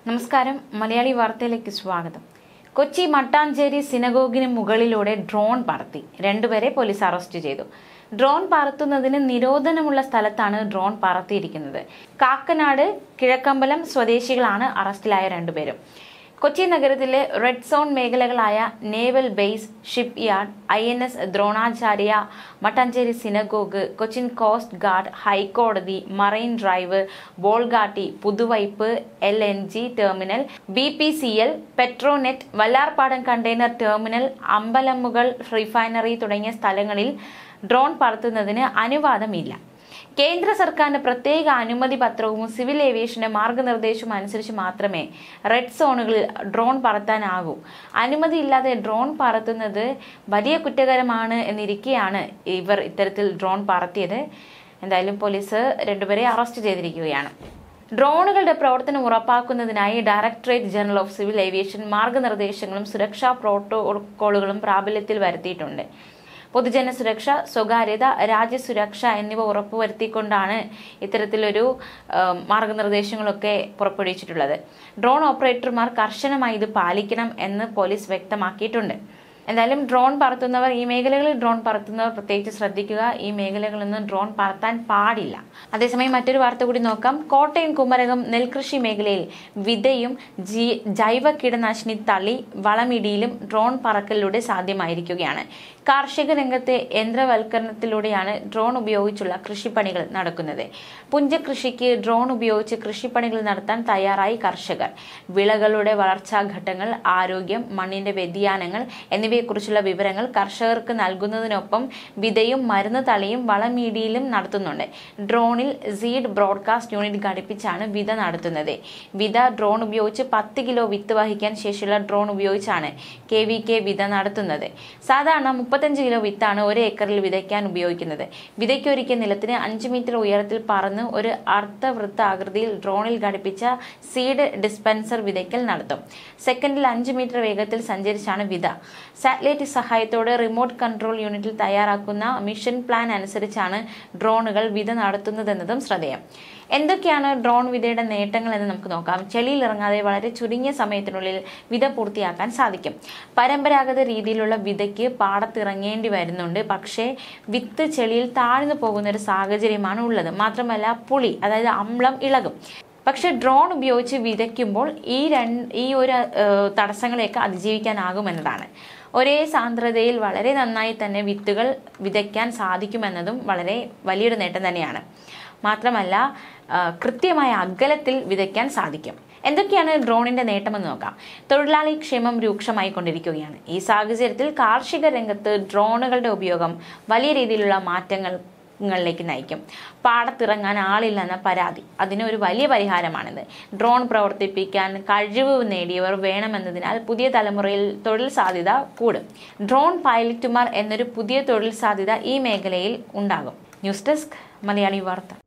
നമസ്കാരം മലയാളി വാർത്തയിലേക്ക് സ്വാഗതം കൊച്ചി മട്ടാഞ്ചേരി സിനഗോഗിന് മുകളിലൂടെ ഡ്രോൺ പറത്തി രണ്ടുപേരെ പോലീസ് അറസ്റ്റ് ചെയ്തു ഡ്രോൺ പറത്തുന്നതിന് നിരോധനമുള്ള സ്ഥലത്താണ് ഡ്രോൺ പറത്തിയിരിക്കുന്നത് കാക്കനാട് കിഴക്കമ്പലം സ്വദേശികളാണ് അറസ്റ്റിലായ രണ്ടുപേരും കൊച്ചി നഗരത്തിലെ റെഡ് സോൺ മേഖലകളായ naval base ship yard I N S Dronacharya Mattancherry synagogue Cochin coast guard ഹൈക്കോടതി marine drive Bolgatty Puthuvype L N G terminal B P C L Petronet Vallarpadam container terminal Ambalamugal refinery തുടങ്ങിയ സ്ഥലങ്ങളിൽ ഡ്രോൺ പറത്തുന്നതിന് അനുവാദമില്ല കേന്ദ്ര സർക്കാരിന്റെ പ്രത്യേക അനുമതി പത്രവും സിവിൽ ഏവിയേഷന്റെ മാർഗനിർദ്ദേശവും അനുസരിച്ച് മാത്രമേ റെഡ് സോണുകളിൽ ഡ്രോൺ പറത്താനാകൂ അനുമതിയില്ലാതെ ഡ്രോൺ പറത്തുന്നത് വലിയ കുറ്റകരമാണ് എന്നിരിക്കെയാണ് ഇവർ ഇത്തരത്തിൽ ഡ്രോൺ പറത്തിയത് എന്തായാലും പോലീസ് രണ്ടുപേരെ അറസ്റ്റ് ചെയ്തിരിക്കുകയാണ് ഡ്രോണുകളുടെ പ്രവർത്തനം ഉറപ്പാക്കുന്നതിനായി directorate general of civil aviation മാർഗനിർദ്ദേശങ്ങളും സുരക്ഷാ പ്രോട്ടോകോളുകളും പ്രാബല്യത്തിൽ വരുത്തിയിട്ടുണ്ട് പൊതുജന സുരക്ഷ സ്വകാര്യത രാജ്യസുരക്ഷ എന്നിവ ഉറപ്പുവരുത്തിക്കൊണ്ടാണ് ഇത്തരത്തിലൊരു ആ, മാർഗനിർദ്ദേശങ്ങളൊക്കെ പുറപ്പെടുവിച്ചിട്ടുള്ളത് ഡ്രോൺ ഓപ്പറേറ്റർമാർ കർശനമായി ഇത് പാലിക്കണം എന്ന് പോലീസ് വ്യക്തമാക്കിയിട്ടുണ്ട് എന്തായാലും ഡ്രോൺ പറത്തുന്നവർ ഈ മേഖലകളിൽ ഡ്രോൺ പറത്തുന്നവർ പ്രത്യേകിച്ച് ശ്രദ്ധിക്കുക ഈ മേഖലകളിൽ നിന്ന് ഡ്രോൺ പറത്താൻ പാടില്ല അതേസമയം മറ്റൊരു വാർത്ത കൂടി നോക്കാം കോട്ടയം കുമരകം നെൽകൃഷി മേഖലയിൽ വിതയും ജി ജൈവ കീടനാശിനി തളി വളമിടിയിലും ഡ്രോൺ പറക്കലിലൂടെ സാധ്യമായിരിക്കുകയാണ് കാർഷിക രംഗത്തെ യന്ത്രവൽക്കരണത്തിലൂടെയാണ് ഡ്രോൺ ഉപയോഗിച്ചുള്ള കൃഷിപ്പണികൾ നടക്കുന്നത് പുഞ്ചകൃഷിക്ക് ഡ്രോൺ ഉപയോഗിച്ച് കൃഷിപ്പണികൾ നടത്താൻ തയ്യാറായി കർഷകർ വിളകളുടെ വളർച്ചാ ഘട്ടങ്ങൾ ആരോഗ്യം മണ്ണിന്റെ വ്യതിയാനങ്ങൾ എന്നിവയെക്കുറിച്ചുള്ള വിവരങ്ങൾ കർഷകർക്ക് നൽകുന്നതിനൊപ്പം വിതയും മരുന്ന് തളിയും വളമീഡിയയിലും നടത്തുന്നുണ്ട് ഡ്രോണിൽ സീഡ് ബ്രോഡ്കാസ്റ്റ് യൂണിറ്റ് ഘടിപ്പിച്ചാണ് വിത നടത്തുന്നത് വിത ഡ്രോൺ ഉപയോഗിച്ച് പത്ത് കിലോ വിത്ത് വഹിക്കാൻ ശേഷിയുള്ള ഡ്രോൺ ഉപയോഗിച്ചാണ് കെ വി കെ വിത നടത്തുന്നത് സാധാരണ മുപ്പത്തഞ്ച് കിലോ വിത്താണ് ഒരു ഏക്കറിൽ വിതയ്ക്കാൻ ഉപയോഗിക്കുന്നത് വിതയ്ക്കൊരുക്കിയ നിലത്തിന് അഞ്ച് മീറ്റർ ഉയരത്തിൽ പറന്ന് ഒരു അർദ്ധവൃത്ത ആകൃതിയിൽ ഡ്രോണിൽ ഘടിപ്പിച്ച സീഡ് ഡിസ്പെൻസർ വിതയ്ക്കൽ നടത്തും സെക്കൻഡിൽ അഞ്ച് മീറ്റർ വേഗത്തിൽ സഞ്ചരിച്ചാണ് വിത സാറ്റലൈറ്റ് സഹായത്തോടെ റിമോട്ട് കൺട്രോൾ യൂണിറ്റിൽ തയ്യാറാക്കുന്ന മിഷൻ പ്ലാൻ അനുസരിച്ചാണ് ഡ്രോണുകൾ വിത നടത്തുന്നതെന്നതും ശ്രദ്ധേയം എന്തൊക്കെയാണ് ഡ്രോൺ വിതയുടെ നേട്ടങ്ങൾ എന്ന് നമുക്ക് നോക്കാം ചെളിയിൽ ഇറങ്ങാതെ വളരെ ചുരുങ്ങിയ സമയത്തിനുള്ളിൽ വിത പൂർത്തിയാക്കാൻ സാധിക്കും പരമ്പരാഗത രീതിയിലുള്ള വിതയ്ക്ക് പാടത്തിറങ്ങേണ്ടി വരുന്നുണ്ട് പക്ഷേ വിത്ത് ചെളിയിൽ താഴ്ന്നു പോകുന്ന ഒരു സാഹചര്യമാണ് ഉള്ളത് മാത്രമല്ല പുളി അതായത് അമ്ലം ഇളകും പക്ഷെ ഡ്രോൺ ഉപയോഗിച്ച് വിതയ്ക്കുമ്പോൾ ഈ രണ്ട് ഈ ഒരു ഏഹ്, തടസ്സങ്ങളെയൊക്കെ അതിജീവിക്കാനാകുമെന്നതാണ് ഒരേ സാന്ദ്രതയിൽ വളരെ നന്നായി തന്നെ വിത്തുകൾ വിതയ്ക്കാൻ സാധിക്കുമെന്നതും വളരെ വലിയൊരു നേട്ടം തന്നെയാണ് മാത്രമല്ല ആ, കൃത്യമായ അകലത്തിൽ വിതയ്ക്കാൻ സാധിക്കും എന്തൊക്കെയാണ് ഡ്രോണിന്റെ നേട്ടമെന്ന് നോക്കാം തൊഴിലാളി ക്ഷേമം രൂക്ഷമായി കൊണ്ടിരിക്കുകയാണ് ഈ സാഹചര്യത്തിൽ കാർഷിക രംഗത്ത് ഡ്രോണുകളുടെ ഉപയോഗം വലിയ രീതിയിലുള്ള മാറ്റങ്ങൾ ങ്ങളിലേക്ക് നയിക്കും പാടത്തിറങ്ങാൻ ആളില്ലെന്ന പരാതി അതിന് ഒരു വലിയ പരിഹാരമാണിത് ഡ്രോൺ പ്രവർത്തിപ്പിക്കാൻ കഴിവ് നേടിയവർ വേണമെന്നതിനാൽ പുതിയ തലമുറയിൽ തൊഴിൽ സാധ്യത കൂടും ഡ്രോൺ പൈലറ്റുമാർ എന്നൊരു പുതിയ തൊഴിൽ സാധ്യത ഈ മേഖലയിൽ ഉണ്ടാകും ന്യൂസ് ഡെസ്ക് മലയാളി വാർത്ത